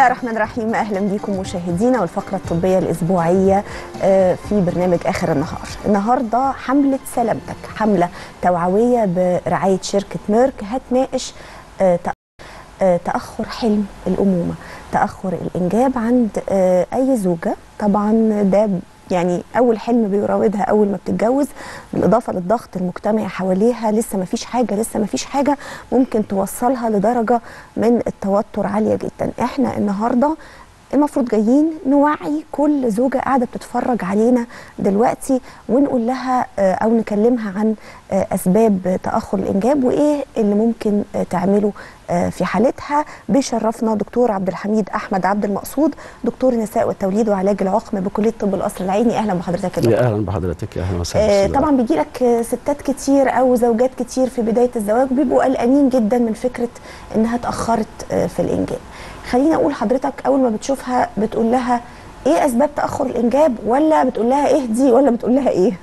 الله الرحمن الرحيم اهلا بيكم مشاهدينا والفقره الطبيه الاسبوعيه آه، في برنامج اخر النهار النهارده حمله سلامتك حمله توعويه برعايه شركه ميرك هتناقش آه، تأ- آه، تاخر حلم الامومه تاخر الانجاب عند آه، اي زوجه طبعا ده يعني اول حلم بيراودها اول ما بتتجوز بالاضافه للضغط المجتمعي حواليها لسه ما فيش حاجه لسه ما فيش حاجه ممكن توصلها لدرجه من التوتر عاليه جدا احنا النهارده المفروض جايين نوعي كل زوجة قاعدة بتتفرج علينا دلوقتي ونقول لها آه، أو نكلمها عن آه، أسباب تأخر الإنجاب وإيه اللي ممكن آه، تعمله آه، في حالتها بيشرفنا دكتور عبد الحميد أحمد عبد المقصود دكتور النساء والتوليد وعلاج العقم بكلية طب القصر العيني أهلا بحضرتك يا دكتور يا اهلا بحضرتك يا اهلا وسهلا آه، أستاذ طبعا بيجي لك ستات كتير او زوجات كتير في بدايه الزواج بيبقوا قلقانين جدا من فكره انها اتاخرت آه، في الانجاب خليني اقول حضرتك اول ما بتشوفها بتقول لها ايه اسباب تاخر الانجاب ولا بتقول لها اهدي ولا بتقول لها ايه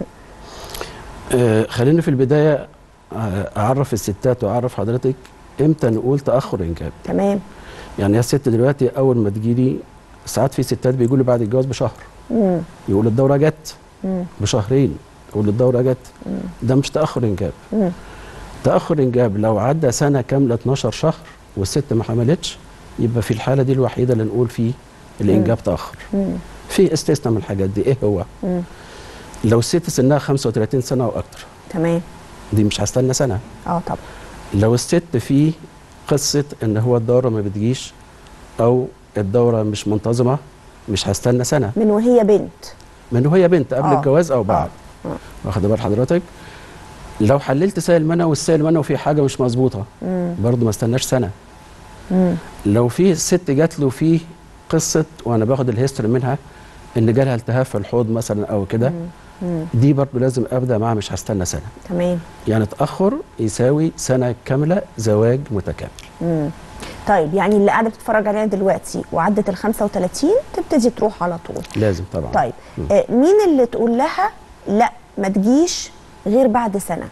آه خلينا في البدايه آه، اعرف الستات واعرف حضرتك امتى نقول تاخر انجاب تمام يعني يا ست دلوقتي اول ما تجيلي ساعات في ستات بيقولوا لي بعد الجواز بشهر مم. يقول الدوره جت مم. بشهرين يقول الدوره جت ده مش تاخر انجاب مم. تاخر انجاب لو عدى سنه كامله 12 شهر والست ما حملتش يبقى في الحاله دي الوحيده اللي نقول فيه الانجاب تاخر مم. في استثناء من الحاجات دي ايه هو مم. لو الست سنها 35 سنه واكتر تمام دي مش هستنى سنه اه طبعا لو الست في قصه ان هو الدوره ما بتجيش او الدوره مش منتظمه مش هستنى سنه من وهي بنت من وهي بنت قبل آه. الجواز او بعد آه. واخد بال حضرتك لو حللت سائل منوي والسائل المنوي فيه حاجه مش مظبوطه مم. برضه ما استناش سنه مم. لو في ست جات له فيه قصه وانا باخد الهيستوري منها ان جالها التهاب في الحوض مثلا او كده مم. دي برضه لازم ابدا معاها مش هستنى سنه تمام يعني تاخر يساوي سنه كامله زواج متكامل مم. طيب يعني اللي قاعده بتتفرج علينا دلوقتي وعدت ال 35 تبتدي تروح على طول لازم طبعا طيب مم. آه مين اللي تقول لها لا ما تجيش غير بعد سنه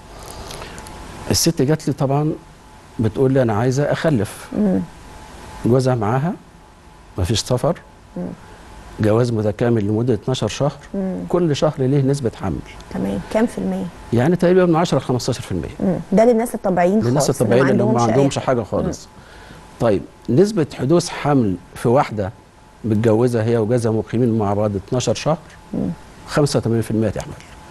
الست جات لي طبعا بتقول لي انا عايزه اخلف مم. جوزها معاها مفيش سفر مم. جواز متكامل لمده 12 شهر مم. كل شهر ليه نسبه حمل تمام كام في المية يعني تقريبا من 10 ل 15% مم. ده للناس الطبيعيين للناس خالص الطبيعيين اللي هم ما أي عندهمش حاجة. حاجه خالص طيب نسبه حدوث حمل في واحده متجوزه هي وجوزها مقيمين مع بعض 12 شهر مم. 85% تحمل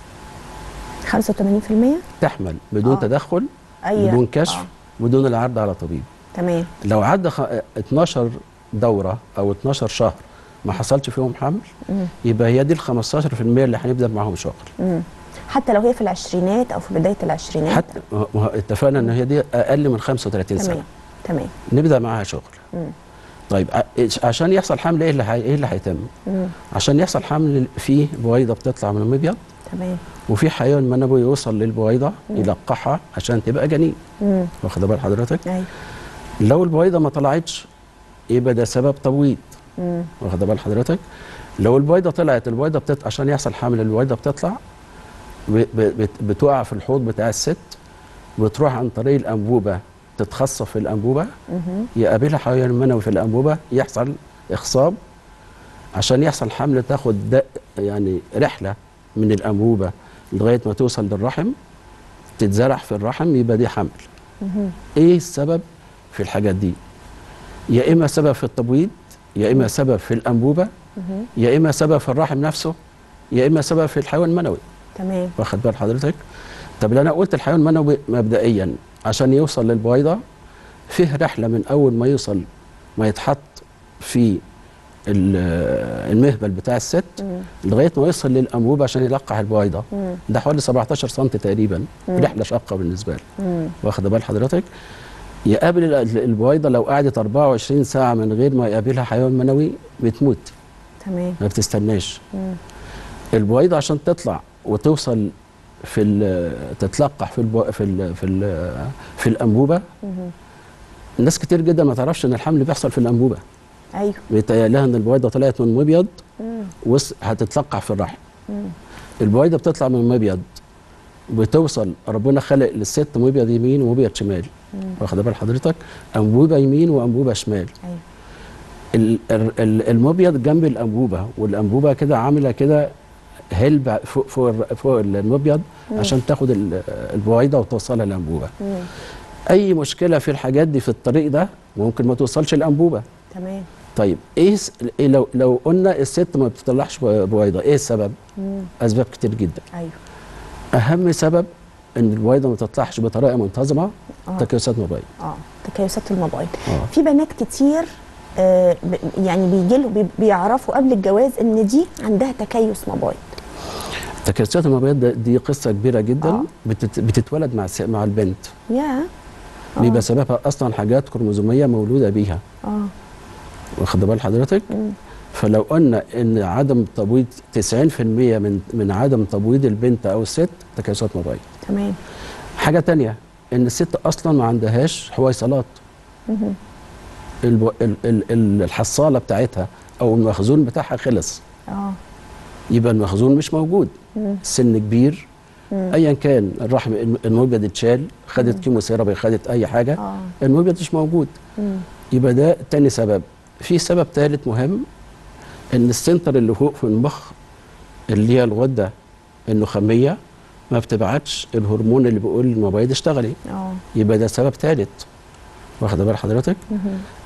85% تحمل بدون آه. آه. تدخل أي بدون كشف آه. آه. بدون العرض على طبيب تمام لو عدى خ... 12 دوره او 12 شهر ما حصلش فيهم حمل مم. يبقى هي دي ال 15% اللي هنبدا معاهم شغل مم. حتى لو هي في العشرينات او في بدايه العشرينات حتى ما هو اتفقنا ان هي دي اقل من 35 تمام سنه تمام نبدا معاها شغل مم. طيب ع- إيش- عشان يحصل حمل ايه اللي هي... ايه اللي هيتم مم. عشان يحصل حمل في بويضه بتطلع من المبيض تمام وفي حيوان منوي يوصل للبويضه يلقحها عشان تبقى جنين مم. واخد بال حضرتك ايوه لو البويضه ما طلعتش يبقى ده سبب تبويض مم. واخد بال حضرتك لو البويضه طلعت البويضه بتط... عشان يحصل حمل البويضه بتطلع ب... ب... بت... بتقع في الحوض بتاع الست بتروح عن طريق الانبوبه تتخصف في الانبوبه مهم. يقابلها حيوان منوي في الانبوبه يحصل اخصاب عشان يحصل حمل تاخد د... يعني رحله من الانبوبه لغايه ما توصل للرحم تتزرع في الرحم يبقى دي حمل مهم. ايه السبب في الحاجات دي يا اما سبب في التبويض يا اما سبب في الانبوبه مهم. يا اما سبب في الرحم نفسه يا اما سبب في الحيوان المنوي تمام واخد بال حضرتك طب اللي انا قلت الحيوان المنوي مبدئيا عشان يوصل للبويضه فيه رحله من اول ما يوصل ما يتحط في ال- المهبل بتاع الست مم. لغايه ما يوصل للانبوبه عشان يلقح البويضه مم. ده حوالي 17 سم تقريبا مم. رحله شاقه بالنسبه له مم. واخد بال حضرتك يقابل ال- البويضه لو قعدت 24 ساعه من غير ما يقابلها حيوان منوي بتموت تمام ما بتستناش مم. البويضه عشان تطلع وتوصل في ال- تتلقح في البو في ال في ال في الانبوبه مهم. الناس كتير جدا ما تعرفش ان الحمل بيحصل في الانبوبه ايوه بيتهيأ لها ان البويضه طلعت من مبيض مم. وس- هتتلقح في الرحم مم. البويضه بتطلع من مبيض بتوصل ربنا خلق للست مبيض يمين ومبيض شمال مم. واخد بال حضرتك انبوبه يمين وانبوبه شمال ايوه ال- ال- ال- المبيض جنب الانبوبه والانبوبه كده عامله كده هلبة فوق فوق الر- فوق المبيض عشان تاخد ال- البويضه وتوصلها للانبوبه مم. اي مشكله في الحاجات دي في الطريق ده ممكن ما توصلش الانبوبه تمام طيب ايه س- إيه لو لو قلنا الست ما بتطلعش بويضه ايه السبب مم. اسباب كتير جدا ايوه اهم سبب ان البويضه ما تطلعش بطريقه منتظمه آه. تكيسات مبيض اه تكيسات المبايض اه في بنات كتير آه ب- يعني بيجي له بيعرفوا قبل الجواز ان دي عندها تكيس مبايض تكيسات المبيض ده- دي قصه كبيره جدا آه. بتت بتتولد مع الس- مع البنت يا آه. بيبقى سببها اصلا حاجات كروموزوميه مولوده بيها اه واخد بال حضرتك مم. فلو قلنا ان عدم تبويض 90% من من عدم تبويض البنت او الست تكيسات مبيض تمام حاجه تانية ان الست اصلا ما عندهاش حويصلات مهم. الب... ال... ال... ال- الحصاله بتاعتها او المخزون بتاعها خلص اه يبقى المخزون مش موجود مم. السن كبير مم. ايا كان الرحم الم- المبيض اتشال خدت كيموثيرابي خدت اي حاجه اه المبيض مش موجود مم. يبقى ده تاني سبب في سبب ثالث مهم ان السنتر اللي فوق في المخ اللي هي الغده النخاميه ما بتبعتش الهرمون اللي بيقول للمبيض اشتغلي اه يبقى ده سبب ثالث واخده بال حضرتك مهم.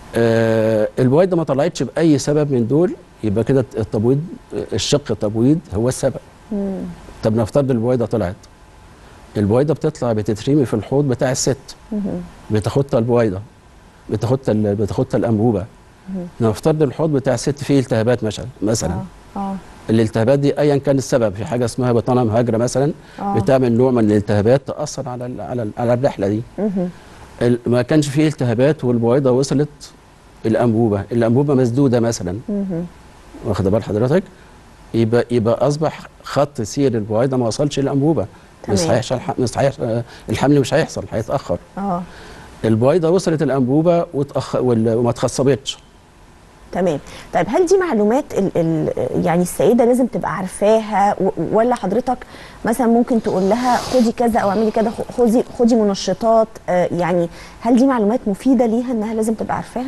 آه البويضه ما طلعتش باي سبب من دول يبقى كده التبويض الشق التبويض هو السبب مم. طب نفترض البويضه طلعت البويضه بتطلع بتترمي في الحوض بتاع الست مهم. بتاخدها البويضه بتاخدها ال- بتاخدها الانبوبه مهم. نفترض الحوض بتاع الست فيه التهابات مثلا مثلا اه اه الالتهابات دي ايا كان السبب في حاجه اسمها بطانه مهاجره مثلا آه. بتعمل نوع من الالتهابات تاثر على ال على ال على الرحله دي مهم. ال- ما كانش فيه التهابات والبويضه وصلت الانبوبه الانبوبه مسدوده مثلا مهم. واخد بال حضرتك يبقى يبقى اصبح خط سير البويضه ما وصلش الانبوبه مش تمام. هيحصل مش هيحصل الحمل مش هيحصل هيتاخر اه البويضه وصلت الانبوبه وتأخ... وال- وما اتخصبتش تمام طيب هل دي معلومات ال ال يعني السيده لازم تبقى عارفاها و- ولا حضرتك مثلا ممكن تقول لها خدي كذا او اعملي كذا خ- خدي خدي منشطات آه يعني هل دي معلومات مفيده ليها انها لازم تبقى عارفاها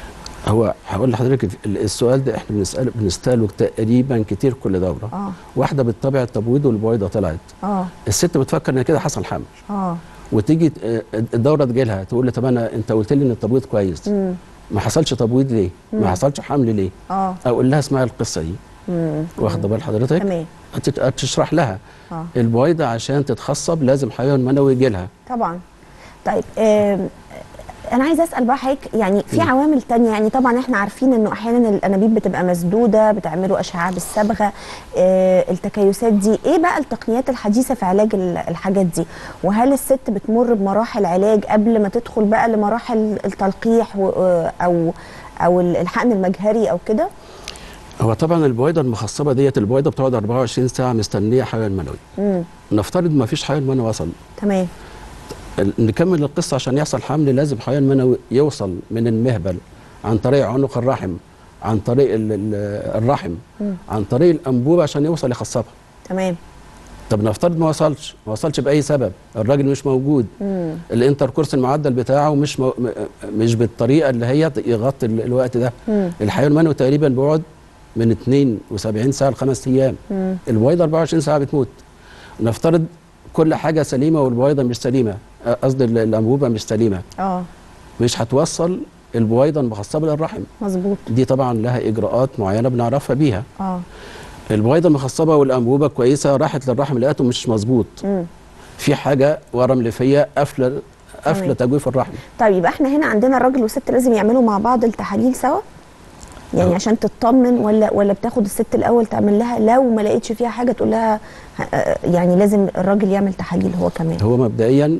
هو هقول لحضرتك ال- السؤال ده احنا بنساله بنساله تقريبا كتير كل دوره اه واحده بتتابع التبويض والبويضه طلعت اه الست بتفكر ان كده حصل حمل اه وتيجي ت- آه، الدوره تجي لها تقول لي طب انا انت قلت لي ان التبويض كويس امم ما حصلش تبويض ليه؟ مم. ما حصلش حمل ليه؟ اه اقول لها اسمها القصه دي امم واخده بال حضرتك؟ تمام هتت- هتشرح لها اه البويضه عشان تتخصب لازم حيوان منوي يجي لها طبعا طيب آم، انا عايزه اسال بقى حضرتك يعني في مم. عوامل تانية يعني طبعا احنا عارفين انه احيانا الانابيب بتبقى مسدوده بتعملوا اشعه بالصبغه آه، التكيسات دي ايه بقى التقنيات الحديثه في علاج ال- الحاجات دي وهل الست بتمر بمراحل علاج قبل ما تدخل بقى لمراحل التلقيح و- آه، او او الحقن المجهري او كده هو طبعا البويضه المخصبه ديت البويضه بتقعد 24 ساعه مستنيه حيوان منوي امم نفترض ما فيش حيوان منوي وصل تمام ال- نكمل القصه عشان يحصل حمل لازم حيوان منوي يوصل من المهبل عن طريق عنق الرحم عن طريق ال- ال- الرحم مم. عن طريق الانبوبه عشان يوصل يخصبها تمام طب نفترض ما وصلش ما وصلش باي سبب الراجل مش موجود امم الانتركورس المعدل بتاعه مش مو م- مش بالطريقه اللي هي ت- يغطي ال- الوقت ده امم الحيوان المنوي تقريبا بيقعد من 72 ساعه لخمس ايام امم البويضه 24 ساعه بتموت نفترض كل حاجه سليمه والبويضه مش سليمه أ- قصدي ال- الانبوبه مش سليمه اه مش هتوصل البويضه المخصبه للرحم مظبوط دي طبعا لها اجراءات معينه بنعرفها بيها اه البويضه المخصبه والانبوبه كويسه راحت للرحم لقيته مش مظبوط امم في حاجه ورم ليفيه قافله قافله تمام. تجويف الرحم طيب يبقى احنا هنا عندنا الراجل والست لازم يعملوا مع بعض التحاليل سوا يعني أهو. عشان تطمن ولا ولا بتاخد الست الاول تعمل لها لو ما لقيتش فيها حاجه تقول لها ه- آه، يعني لازم الراجل يعمل تحاليل هو كمان هو مبدئيا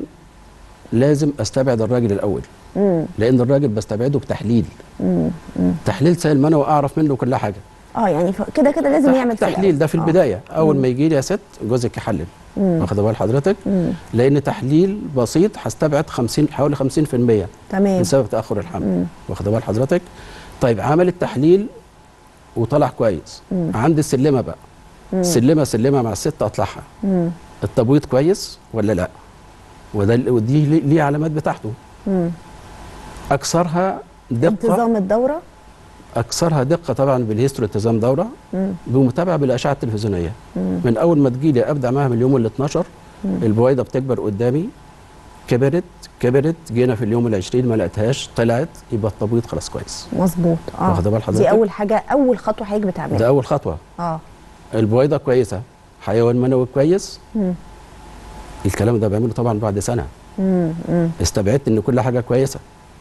لازم استبعد الراجل الاول امم لان الراجل بستبعده بتحليل امم أمم. تحليل سائل منوي اعرف منه كل حاجه اه يعني ف- كده كده لازم يعمل في تحليل الأول. ده في آه. البدايه اول ما يجي لي يا ست جوزك يحلل مم. واخد بال حضرتك مم. لان تحليل بسيط هستبعد 50 حوالي 50% تمام من سبب تاخر الحمل مم. واخد بال حضرتك طيب عمل التحليل وطلع كويس مم. عندي السلمه بقى مم. سلمه سلمه مع الست اطلعها مم. التبويض كويس ولا لا وده ودي ليه ليه علامات بتاعته مم. اكثرها دقه انتظام الدوره اكثرها دقه طبعا بالهيستوري التزام دوره مم. بمتابعه بالاشعه التلفزيونيه مم. من اول ما تجيلي ابدا معاها من اليوم ال 12 البويضه بتكبر قدامي كبرت كبرت جينا في اليوم ال 20 ما لقيتهاش طلعت يبقى التبويض خلاص كويس مظبوط اه واخدة بال حضرتك؟ دي اول حاجه اول خطوه حضرتك بتعملها ده اول خطوه اه البويضه كويسه حيوان منوي كويس مم. الكلام ده بعمله طبعا بعد سنه مم. مم. استبعدت ان كل حاجه كويسه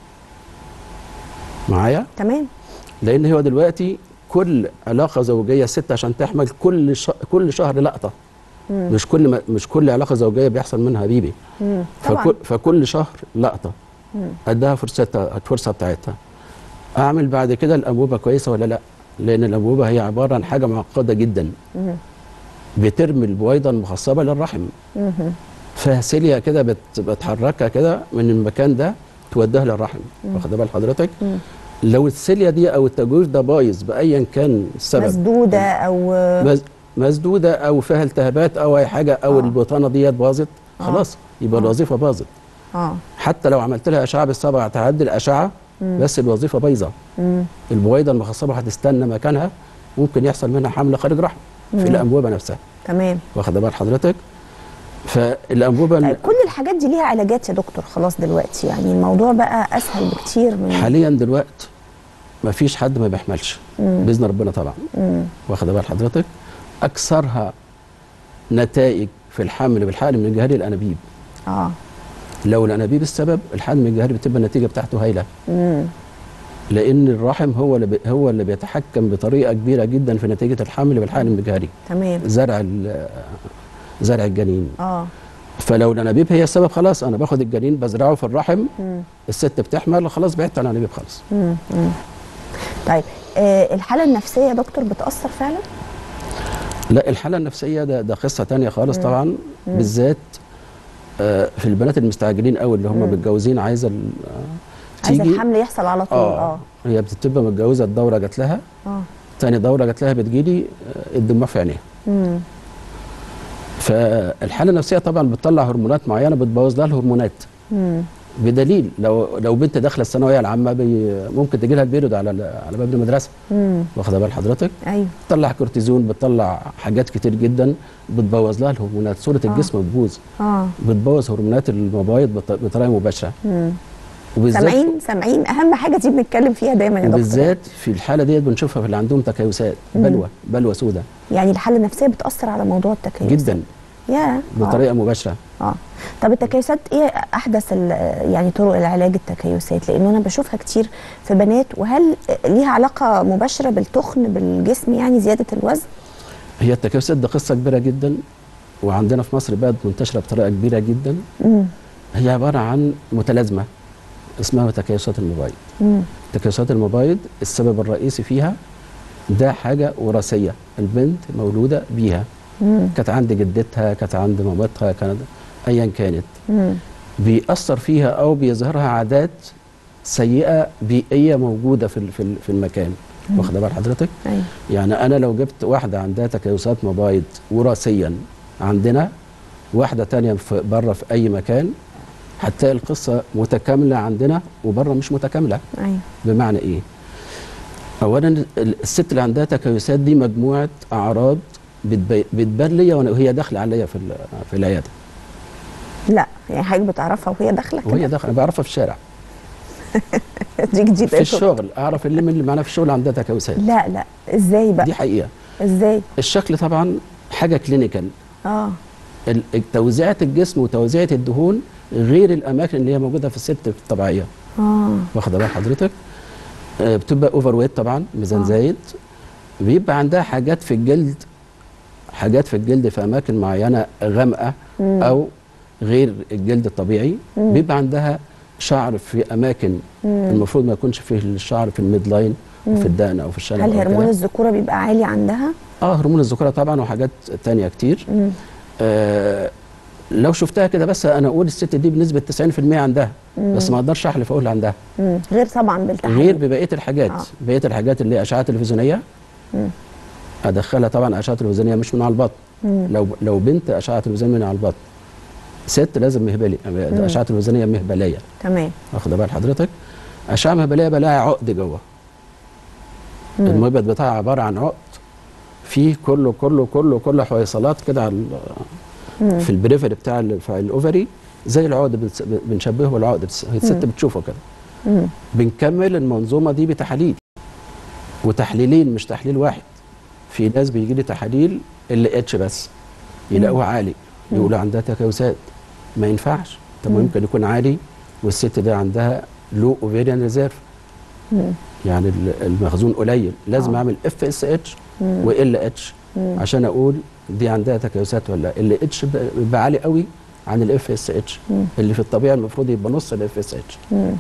معايا تمام لان هو دلوقتي كل علاقه زوجيه ست عشان تحمل كل ش... كل شهر لقطه مم. مش كل ما... مش كل علاقه زوجيه بيحصل منها بيبي مم. طبعا فكل... فكل شهر لقطه مم. ادها فرصتها الفرصه بتاعتها اعمل بعد كده الانبوبه كويسه ولا لا لان الانبوبه هي عباره عن حاجه معقده جدا مم. بترمي البويضه المخصبه للرحم مم. فسيليا كده بت... بتحركها كده من المكان ده توديها للرحم واخد بال حضرتك مم. لو السيليا دي او التجويف ده بايظ بايا كان السبب مسدوده او مز... مسدوده او فيها التهابات او اي حاجه او آه. البطانه ديت باظت خلاص يبقى الوظيفه باظت اه حتى لو عملت لها اشعه بالصبع تعدي الاشعه بس الوظيفه بايظه مم. البويضه المخصبه هتستنى مكانها ممكن يحصل منها حمل خارج رحم في الانبوبه نفسها تمام واخد بال حضرتك فالانبوبه طيب كل الحاجات دي ليها علاجات يا دكتور خلاص دلوقتي يعني الموضوع بقى اسهل بكتير من حاليا دلوقتي ما فيش حد ما بيحملش مم. باذن ربنا طبعا مم. واخد بال حضرتك اكثرها نتائج في الحمل بالحقن من جهاز الانابيب اه لو الانابيب السبب الحقن من الجهاز بتبقى النتيجه بتاعته هايله مم. لان الرحم هو اللي بي هو اللي بيتحكم بطريقه كبيره جدا في نتيجه الحمل بالحقن المجهري تمام زرع ال- زرع الجنين اه فلو الانابيب هي السبب خلاص انا باخد الجنين بزرعه في الرحم مم. الست بتحمل خلاص بعدت عن الانابيب خالص مم. مم. طيب آه الحاله النفسيه يا دكتور بتاثر فعلا لا الحاله النفسيه ده ده قصه تانية خالص طبعا بالذات آه، في البنات المستعجلين قوي اللي هم مم. متجوزين عايزه ال- آه، عايزه تيجي الحمل يحصل على طول اه اه هي بتبقى متجوزه الدوره جات لها اه تاني دوره جات لها بتجيلي آه، الدموع في عينيها مم. فالحاله النفسيه طبعا بتطلع هرمونات معينه بتبوظ لها الهرمونات مم. بدليل لو لو بنت داخله الثانويه العامه بي ممكن تجي لها البيرود على على باب المدرسه مم. واخده بال حضرتك ايوه بتطلع كورتيزون بتطلع حاجات كتير جدا بتبوظ لها الهرمونات صوره آه. الجسم بتبوظ اه بتبوظ هرمونات المبايض بط- بطريقه مباشره مم. وبالذات سامعين سامعين اهم حاجه دي بنتكلم فيها دايما يا دكتور وبالذات في الحاله ديت بنشوفها في اللي عندهم تكيسات مم. بلوى بلوى سوداء يعني الحاله النفسيه بتاثر على موضوع التكيس جدا يا آه. بطريقه مباشره اه طب التكيسات ايه احدث ال- يعني طرق العلاج التكيسات لانه انا بشوفها كتير في بنات وهل ليها علاقه مباشره بالتخن بالجسم يعني زياده الوزن هي التكيسات ده قصه كبيره جدا وعندنا في مصر بقت منتشره بطريقه كبيره جدا امم هي عباره عن متلازمه اسمها تكيسات المبايض امم تكيسات المبايض السبب الرئيسي فيها ده حاجه وراثيه البنت مولوده بيها امم كانت عند جدتها كانت عند مامتها كانت ايا كانت امم بيأثر فيها او بيظهرها عادات سيئه بيئيه موجوده في ال- في ال- في المكان واخده بال حضرتك ايوه يعني انا لو جبت واحده عندها تكيسات مبايض وراثيا عندنا واحده تانية في بره في اي مكان هتلاقي القصه متكامله عندنا وبره مش متكامله ايوه بمعنى ايه اولا ال- الست اللي عندها تكيسات دي مجموعه اعراض بتبي- بتبان ليا وأنا- وهي داخله عليا في ال- في العياده لا يعني حضرتك بتعرفها وهي داخله وهي كده داخله بعرفها في الشارع دي جديده في الشغل اعرف اللي من اللي معانا في الشغل عندها تكيسات لا لا ازاي بقى دي حقيقه ازاي الشكل طبعا حاجه كلينيكال اه ال- توزيعة الجسم وتوزيعة الدهون غير الأماكن اللي هي موجودة في الست الطبيعية اه واخدة بال حضرتك آه، بتبقى أوفر ويت طبعا ميزان آه. زايد بيبقى عندها حاجات في الجلد حاجات في الجلد في أماكن معينة غامقة مم. أو غير الجلد الطبيعي مم. بيبقى عندها شعر في أماكن مم. المفروض ما يكونش فيه الشعر في الميد لاين وفي الدقن أو في الشنب هل أو هرمون كده. الذكوره بيبقى عالي عندها اه هرمون الذكورة طبعا وحاجات تانية كتير مم. آه لو شفتها كده بس انا اقول الست دي بنسبه 90% عندها بس ما اقدرش احلف اقول عندها مم. غير طبعا بالتحديد غير ببقيه الحاجات آه. بقيه الحاجات اللي هي اشعه تلفزيونيه مم. ادخلها طبعا اشعه تلفزيونيه مش من على البطن مم. لو لو بنت اشعه تلفزيونيه من على البطن ست لازم مهبلي اشعه تلفزيونيه مهبليه تمام واخده بال حضرتك اشعه مهبليه بلاقي عقد جوه المبيض بتاعها عباره عن عقد فيه كله كله كله كله حويصلات كده على ال- في البريفري بتاع ال- بتاع الاوفري زي العقد بنس- بنشبهه بالعقد بس- الست بتشوفه كده مم. بنكمل المنظومه دي بتحاليل وتحليلين مش تحليل واحد في ناس بيجي لي تحاليل ال اتش بس يلاقوه عالي يقولوا عندها تكيسات ما ينفعش طب ما يمكن يكون عالي والست ده عندها لو اوفيريان ريزيرف مم. يعني ال- المخزون قليل لازم آه. اعمل اف اس اتش وال اتش عشان اقول دي عندها تكيسات ولا ال اتش بيبقى عالي قوي عن الاف اس اتش اللي في الطبيعي المفروض يبقى نص الاف اس اتش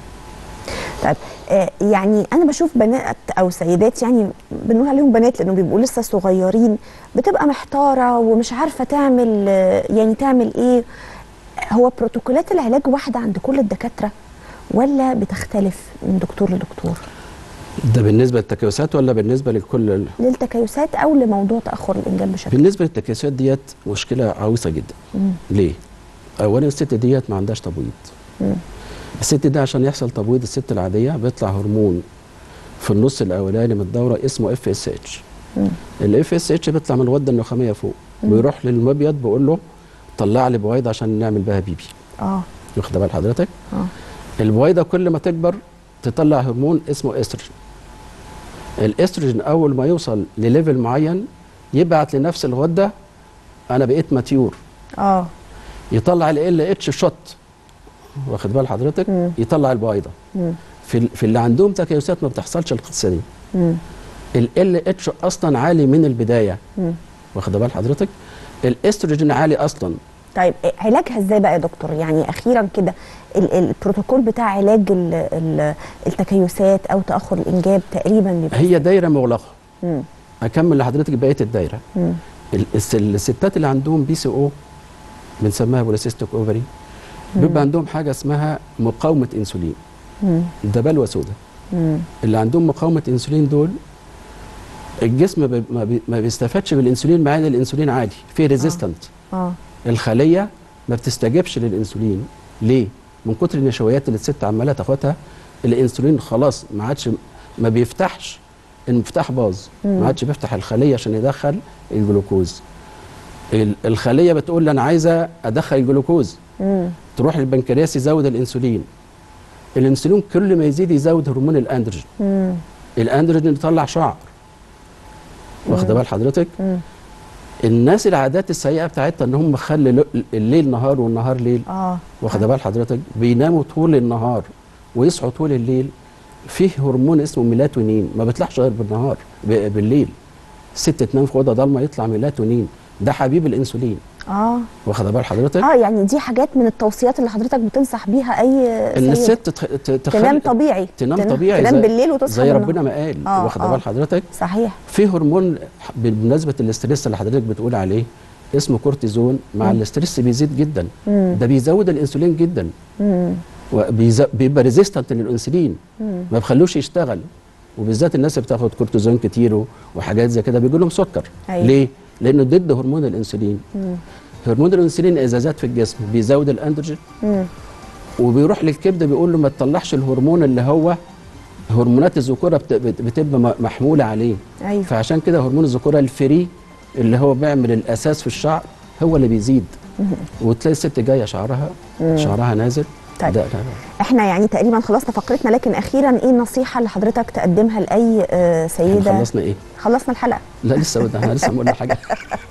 طيب آه، يعني انا بشوف بنات او سيدات يعني بنقول عليهم بنات لانه بيبقوا لسه صغيرين بتبقى محتاره ومش عارفه تعمل آه، يعني تعمل ايه هو بروتوكولات العلاج واحده عند كل الدكاتره ولا بتختلف من دكتور لدكتور ده بالنسبه للتكيسات ولا بالنسبه لكل ال- للتكيسات او لموضوع تاخر الانجاب بشكل بالنسبه للتكيسات ديت مشكله عويصه جدا مم. ليه اولا الست ديت ما عندهاش تبويض مم. الست دي عشان يحصل تبويض الست العاديه بيطلع هرمون في النص الاولاني من الدوره اسمه اف اس اتش مم. الاف اس اتش بيطلع من الغده النخاميه فوق بيروح للمبيض بيقول له طلع لي بويضه عشان نعمل بها بيبي اه واخد بال حضرتك اه البويضه كل ما تكبر تطلع هرمون اسمه استروجين الاستروجين اول ما يوصل لليفل معين يبعت لنفس الغده انا بقيت ماتيور اه يطلع ال اتش شوت واخد بال حضرتك مم. يطلع البويضه مم. في ال- في اللي عندهم تكيسات ما بتحصلش القصه دي مم. ال اتش اصلا عالي من البدايه مم. واخد بال حضرتك الاستروجين عالي اصلا طيب إيه علاجها ازاي بقى يا دكتور يعني اخيرا كده ال- البروتوكول بتاع علاج ال- ال- التكيسات او تاخر الانجاب تقريبا بيبقى هي دايره مغلقه مم. اكمل لحضرتك بقيه الدايره مم. ال- الس- الستات اللي عندهم بي سي او بنسميها بوليسيستيك اوفري بيبقى عندهم حاجه اسمها مقاومه انسولين مم. ده بلوى سوداء مم. اللي عندهم مقاومه انسولين دول الجسم بي- ما, بي ما بيستفادش بالانسولين مع ان الانسولين عالي في ريزيستنت اه الخليه ما بتستجيبش للانسولين ليه من كتر النشويات اللي الست عماله تاخدها الانسولين خلاص ما عادش ما بيفتحش المفتاح باظ ما عادش بيفتح الخليه عشان يدخل الجلوكوز ال- الخليه بتقول لي انا عايزه ادخل الجلوكوز مم. تروح للبنكرياس يزود الانسولين الانسولين كل ما يزيد يزود هرمون الاندروجين مم. الاندروجين يطلع شعر واخده بال حضرتك مم. الناس العادات السيئه بتاعتها ان هم خلي لو- الليل نهار والنهار ليل اه واخده بال حضرتك بيناموا طول النهار ويصحوا طول الليل فيه هرمون اسمه ميلاتونين ما بيطلعش غير بالنهار ب- بالليل الست تنام في اوضه ضلمه يطلع ميلاتونين ده حبيب الانسولين اه واخده بال حضرتك اه يعني دي حاجات من التوصيات اللي حضرتك بتنصح بيها اي ان سيد الست تخ... ت- تخلي تنام طبيعي تنام تنا- طبيعي تنام زي- بالليل وتصحى زي بالنهار. ربنا ما قال آه، واخده آه. بال حضرتك صحيح في هرمون بمناسبه الاستريس اللي حضرتك بتقول عليه اسمه كورتيزون مع الاستريس بيزيد جدا مم. ده بيزود الانسولين جدا مم. وبيز- بيبقى ريزيستنت للانسولين ما بيخلوش يشتغل وبالذات الناس اللي بتاخد كورتيزون كتير و- وحاجات زي كده بيجي لهم سكر أيوة. ليه لانه ضد هرمون الانسولين مم. هرمون الانسولين اذا زاد في الجسم بيزود الاندروجين مم. وبيروح للكبد بيقول له ما تطلعش الهرمون اللي هو هرمونات الذكوره بت- بت- بتبقى م- محموله عليه ايوه فعشان كده هرمون الذكوره الفري اللي هو بيعمل الاساس في الشعر هو اللي بيزيد وتلاقي الست جايه شعرها شعرها نازل طيب. ده, ده احنا يعني تقريبا خلصنا فقرتنا لكن اخيرا ايه النصيحه اللي حضرتك تقدمها لاي آه، احنا سيده خلصنا ايه؟ خلصنا الحلقه لا لسه بدنا احنا لسه قلنا حاجه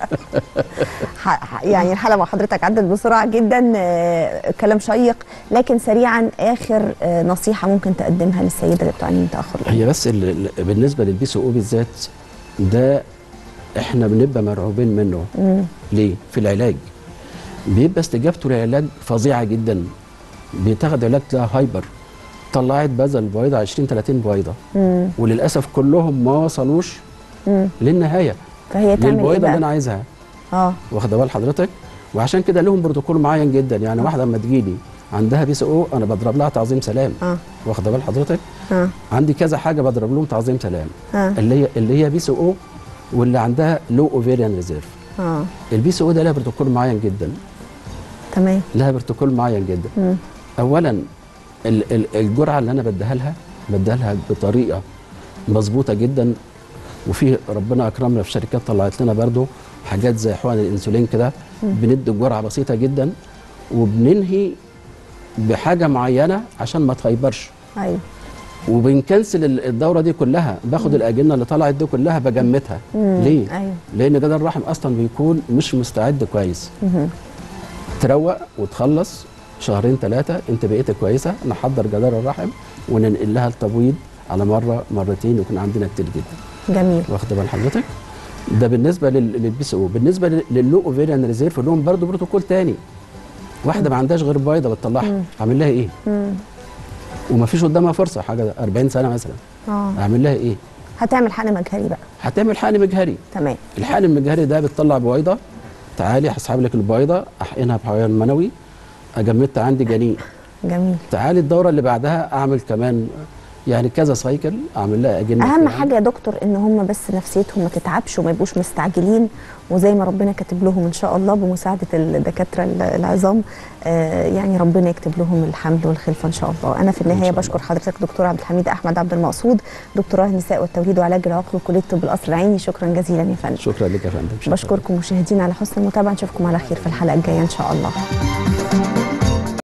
ح- ح- يعني الحلقه مع حضرتك عدت بسرعه جدا آه، كلام شيق لكن سريعا اخر آه، نصيحه ممكن تقدمها للسيده اللي بتعاني من تاخر الإنجاب. هي بس ال- ال- بالنسبه للبي سي او بالذات ده احنا بنبقى مرعوبين منه مم. ليه؟ في العلاج بيبقى استجابته للعلاج فظيعه جدا بتاخد علاج ده هايبر طلعت بذل بويضه 20 30 بويضه مم. وللاسف كلهم ما وصلوش مم. للنهايه فهي تعمل ايه للبويضه اللي انا بقى؟ عايزها اه واخده بال حضرتك وعشان كده لهم بروتوكول معين جدا يعني واحده اما تجيلي عندها بي سي او انا بضرب لها تعظيم سلام اه واخده بال حضرتك اه عندي كذا حاجه بضرب لهم تعظيم سلام اه اللي هي اللي هي بي سي او واللي عندها لو اوفيريان ريزيرف اه البي سي او ده لها بروتوكول معين جدا تمام لها بروتوكول معين جدا مم. اولا ال- ال- الجرعه اللي انا بديها لها بديها لها بطريقه مظبوطه جدا وفي ربنا اكرمنا في شركات طلعت لنا برضو حاجات زي حقن الانسولين كده بندي جرعه بسيطه جدا وبننهي بحاجه معينه عشان ما تخيبرش ايوه وبنكنسل ال- الدوره دي كلها باخد الاجنه اللي طلعت دي كلها بجمدها مم. ليه ايوه لان جدار الرحم اصلا بيكون مش مستعد كويس مهم. تروق وتخلص شهرين ثلاثه انت بقيت كويسه نحضر جدار الرحم وننقل لها التبويض على مره مرتين يكون عندنا كتير جدا جميل واخده بال حضرتك ده بالنسبه لل- للبي سي او بالنسبه لل- للو اوفيريان ريزيرف لهم برضه بروتوكول تاني واحده ما عندهاش غير بيضه بتطلعها اعمل لها ايه مم. وما فيش قدامها فرصه حاجه 40 سنه مثلا اه اعمل لها ايه هتعمل حقن مجهري بقى هتعمل حقن مجهري تمام الحقن المجهري ده بتطلع بويضه تعالي هسحب لك البيضه احقنها بحيوان منوي اجمدت عندي جنين جميل تعالي الدوره اللي بعدها اعمل كمان يعني كذا سايكل اعمل لها اجنه اهم في حاجه يا دكتور ان هم بس نفسيتهم ما تتعبش وما يبقوش مستعجلين وزي ما ربنا كاتب لهم ان شاء الله بمساعده الدكاتره ال- العظام آه يعني ربنا يكتب لهم الحمل والخلفه ان شاء الله انا في النهايه شاء الله. بشكر حضرتك دكتور عبد الحميد احمد عبد المقصود دكتوراه النساء والتوليد وعلاج العقل وكليه طب القصر العيني شكرا جزيلا يا فندم شكرا لك يا فندم شكراً. بشكركم مشاهدينا على حسن المتابعه نشوفكم على خير في الحلقه الجايه ان شاء الله